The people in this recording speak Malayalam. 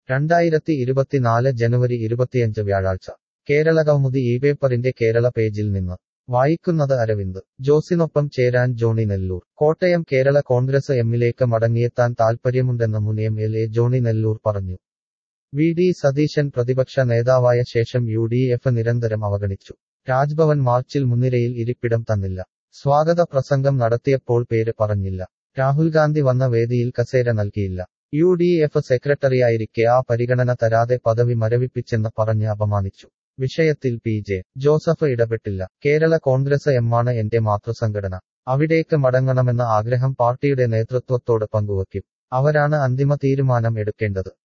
രണ്ടായിരത്തി ഇരുപത്തിനാല് ജനുവരി ഇരുപത്തിയഞ്ച് വ്യാഴാഴ്ച കേരളകൗമുദി ഈ പേപ്പറിന്റെ കേരള പേജിൽ നിന്ന് വായിക്കുന്നത് അരവിന്ദ് ജോസിനൊപ്പം ചേരാൻ ജോണി നെല്ലൂർ കോട്ടയം കേരള കോൺഗ്രസ് എമ്മിലേക്ക് മടങ്ങിയെത്താൻ താൽപ്പര്യമുണ്ടെന്ന് മുൻ M L A Johnny Nellore പറഞ്ഞു വി ഡി സതീശൻ പ്രതിപക്ഷ നേതാവായ ശേഷം യു ഡി എഫ് നിരന്തരം അവഗണിച്ചു രാജ്ഭവൻ മാർച്ചിൽ മുൻനിരയിൽ ഇരിപ്പിടം തന്നില്ല സ്വാഗത പ്രസംഗം നടത്തിയപ്പോൾ പേര് പറഞ്ഞില്ല രാഹുൽ ഗാന്ധി വന്ന വേദിയിൽ കസേര നൽകിയില്ല യു ഡി എഫ് സെക്രട്ടറിയായിരിക്കെ ആ പരിഗണന തരാതെ പദവി മരവിപ്പിച്ചെന്ന് പറഞ്ഞ് അപമാനിച്ചു വിഷയത്തിൽ പി ജെ ജോസഫ് ഇടപെട്ടില്ല കേരള കോൺഗ്രസ് എമ്മാണ് എന്റെ മാതൃസംഘടന അവിടേക്ക് മടങ്ങണമെന്ന ആഗ്രഹം പാർട്ടിയുടെ നേതൃത്വത്തോട് പങ്കുവയ്ക്കും അവരാണ് അന്തിമ തീരുമാനം എടുക്കേണ്ടത്